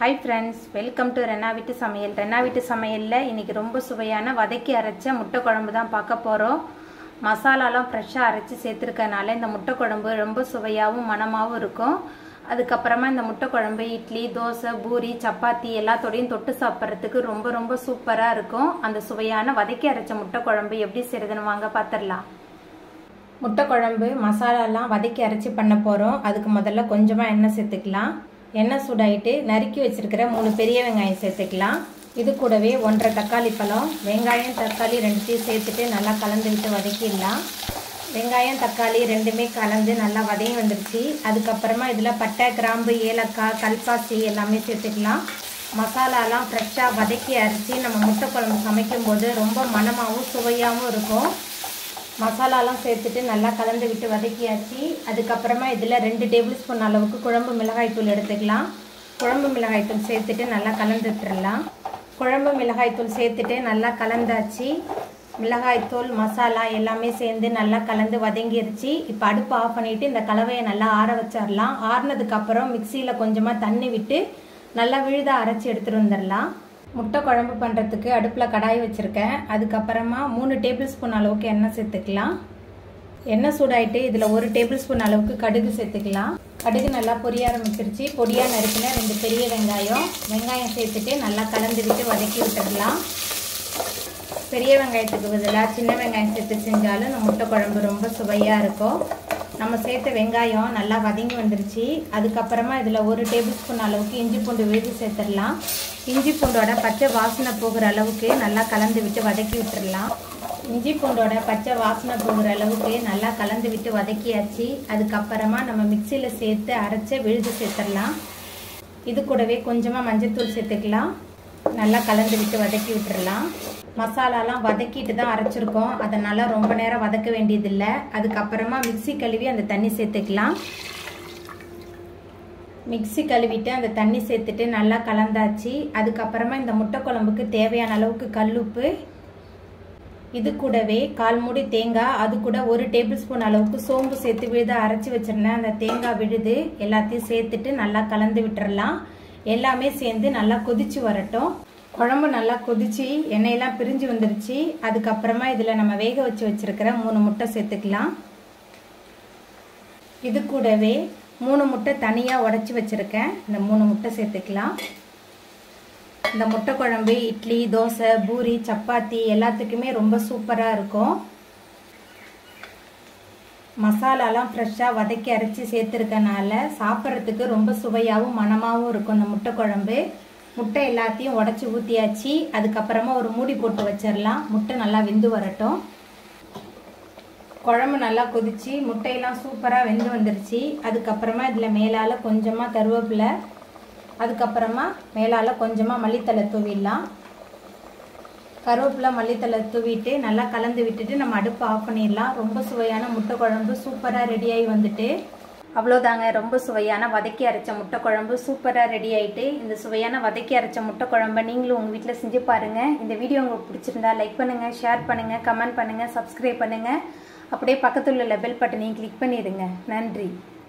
hi friends welcome to Rena வீட்டு சமையல் ரெனா வீட்டு சமையலில் இன்றைக்கி ரொம்ப சுவையான வதக்கி அரைச்ச முட்டை குழம்பு தான் பார்க்க போகிறோம் மசாலாலாம் ஃப்ரெஷ்ஷாக அரைச்சி சேர்த்துருக்கனால இந்த முட்டை குழம்பு ரொம்ப சுவையாகவும் மணமாகவும் இருக்கும் அதுக்கப்புறமா இந்த முட்டை குழம்பு இட்லி தோசை பூரி சப்பாத்தி எல்லாத்தோடையும் தொட்டு சாப்பிட்றதுக்கு ரொம்ப ரொம்ப சூப்பராக இருக்கும் அந்த சுவையான வதக்கி அரைச்ச முட்டை குழம்பு எப்படி செய்யுதுன்னு வாங்க பார்த்துடலாம் முட்டை குழம்பு மசாலாலாம் வதக்கி அரைச்சி பண்ண போகிறோம் அதுக்கு முதல்ல கொஞ்சமாக எண்ணெய் சேர்த்துக்கலாம் எண்ணெய் சூடாயிட்டு நறுக்கி வச்சிருக்கிற மூணு பெரிய வெங்காயம் சேர்த்துக்கலாம் இது கூடவே ஒன்றரை தக்காளி பழம் வெங்காயம் தக்காளி ரெண்டுத்தையும் சேர்த்துட்டு நல்லா கலந்து விட்டு வதக்கிடலாம் வெங்காயம் தக்காளி ரெண்டுமே கலந்து நல்லா வதங்கி வந்துருச்சு அதுக்கப்புறமா இதில் பட்டை கிராம்பு ஏலக்காய் கல்பாசி எல்லாமே சேர்த்துக்கலாம் மசாலாலாம் ஃப்ரெஷ்ஷாக வதக்கி அரைச்சி நம்ம முட்டை குழம்பு சமைக்கும்போது ரொம்ப மணமாகவும் சுவையாகவும் இருக்கும் மசாலாலாம் சேர்த்துட்டு நல்லா கலந்து விட்டு வதக்கியாச்சு அதுக்கப்புறமா இதில் ரெண்டு டேபிள் ஸ்பூன் அளவுக்கு குழம்பு மிளகாய்த்தூள் எடுத்துக்கலாம் குழம்பு மிளகாய்த்தூள் சேர்த்துட்டு நல்லா கலந்து விட்டுறலாம் குழம்பு மிளகாய்த்தூள் சேர்த்துட்டு நல்லா கலந்தாச்சு மிளகாய்த்தூள் மசாலா எல்லாமே சேர்ந்து நல்லா கலந்து வதங்கிருச்சு இப்போ அடுப்பு ஆஃப் பண்ணிவிட்டு இந்த கலவையை நல்லா ஆற வச்சிடலாம் ஆறுனதுக்கப்புறம் மிக்சியில் கொஞ்சமாக தண்ணி விட்டு நல்லா விழுத அரைச்சி எடுத்துகிட்டு வந்துடலாம் முட்டை குழம்பு பண்ணுறதுக்கு அடுப்பில் கடாய் வச்சுருக்கேன் அதுக்கப்புறமா மூணு டேபிள் ஸ்பூன் அளவுக்கு எண்ணெய் சேர்த்துக்கலாம் எண்ணெய் சூடாயிட்டு இதில் ஒரு டேபிள் ஸ்பூன் அளவுக்கு கடுகு சேர்த்துக்கலாம் கடுகு நல்லா பொரிய ஆரம்பிச்சிருச்சு பொடியாக நறுக்கின ரெண்டு பெரிய வெங்காயம் வெங்காயம் சேர்த்துட்டு நல்லா கலந்து விட்டு வதக்கி விட்டுடலாம் பெரிய வெங்காயத்துக்கு பதிலாக சின்ன வெங்காயம் சேர்த்து செஞ்சாலும் இந்த முட்டை குழம்பு ரொம்ப சுவையாக இருக்கும் நம்ம சேர்த்த வெங்காயம் நல்லா வதங்கி வந்துருச்சு அதுக்கப்புறமா இதில் ஒரு டேபிள் ஸ்பூன் அளவுக்கு இஞ்சி பூண்டு விழுது சேர்த்துடலாம் இஞ்சி பூண்டோட பச்சை வாசனை போகிற அளவுக்கு நல்லா கலந்து விட்டு வதக்கி விட்டுடலாம் இஞ்சி பூண்டோட பச்சை வாசனை போகிற அளவுக்கு நல்லா கலந்து விட்டு வதக்கியாச்சு அதுக்கப்புறமா நம்ம மிக்சியில் சேர்த்து அரைச்ச விழுது சேர்த்துடலாம் இது கூடவே கொஞ்சமாக மஞ்சத்தூள் சேர்த்துக்கலாம் நல்லா கலந்து விட்டு வதக்கி விட்டுறலாம் மசாலாலாம் வதக்கிட்டு தான் அரைச்சிருக்கோம் அதனால் ரொம்ப நேரம் வதக்க வேண்டியதில்லை அதுக்கப்புறமா மிக்சி கழுவி அந்த தண்ணி சேர்த்துக்கலாம் மிக்சி கழுவிட்டு அந்த தண்ணி சேர்த்துட்டு நல்லா கலந்தாச்சு அதுக்கப்புறமா இந்த முட்டை குழம்புக்கு தேவையான அளவுக்கு கல்லுப்பு இது கூடவே கால் மூடி தேங்காய் அது கூட ஒரு டேபிள் ஸ்பூன் அளவுக்கு சோம்பு சேர்த்து விழுத அரைச்சி வச்சிருந்தேன் அந்த தேங்காய் விழுது எல்லாத்தையும் சேர்த்துட்டு நல்லா கலந்து விட்டுறலாம் எல்லாமே சேர்ந்து நல்லா கொதிச்சு வரட்டும் குழம்பு நல்லா கொதிச்சு எண்ணெயெல்லாம் பிரிஞ்சு வந்துருச்சு அதுக்கப்புறமா இதில் நம்ம வேக வச்சு வச்சிருக்கிற மூணு முட்டை சேர்த்துக்கலாம் இது கூடவே மூணு முட்டை தனியாக உடச்சி வச்சுருக்கேன் இந்த மூணு முட்டை சேர்த்துக்கலாம் இந்த முட்டை குழம்பு இட்லி தோசை பூரி சப்பாத்தி எல்லாத்துக்குமே ரொம்ப சூப்பராக இருக்கும் மசாலாலாம் ஃப்ரெஷ்ஷாக வதக்கி அரைச்சி சேர்த்துருக்கனால சாப்பிட்றதுக்கு ரொம்ப சுவையாகவும் மணமாகவும் இருக்கும் இந்த முட்டை குழம்பு முட்டை எல்லாத்தையும் உடச்சி ஊற்றியாச்சு அதுக்கப்புறமா ஒரு மூடி போட்டு வச்சிடலாம் முட்டை நல்லா வெந்து வரட்டும் குழம்பு நல்லா கொதிச்சு முட்டையெல்லாம் சூப்பராக வெந்து வந்துருச்சு அதுக்கப்புறமா இதில் மேலால் கொஞ்சமாக கருவேப்பிலை அதுக்கப்புறமா மேலால் கொஞ்சமாக மல்லித்தலை தூவிடலாம் கருவேப்பிலை மல்லித்தலை தூவிட்டு நல்லா கலந்து விட்டுட்டு நம்ம அடுப்பு ஆஃப் பண்ணிடலாம் ரொம்ப சுவையான முட்டை குழம்பு சூப்பராக ரெடியாகி வந்துட்டு அவ்வளோதாங்க ரொம்ப சுவையான வதக்கி அரைச்ச முட்டை குழம்பு சூப்பராக ரெடி ஆகிட்டு இந்த சுவையான வதக்கி அரைச்ச முட்டை குழம்பை நீங்களும் உங்கள் வீட்டில் செஞ்சு பாருங்கள் இந்த வீடியோ உங்களுக்கு பிடிச்சிருந்தா லைக் பண்ணுங்கள் ஷேர் பண்ணுங்கள் கமெண்ட் பண்ணுங்கள் சப்ஸ்கிரைப் பண்ணுங்கள் அப்படியே பக்கத்தில் உள்ள பெல் பட்டனையும் கிளிக் பண்ணிடுங்க நன்றி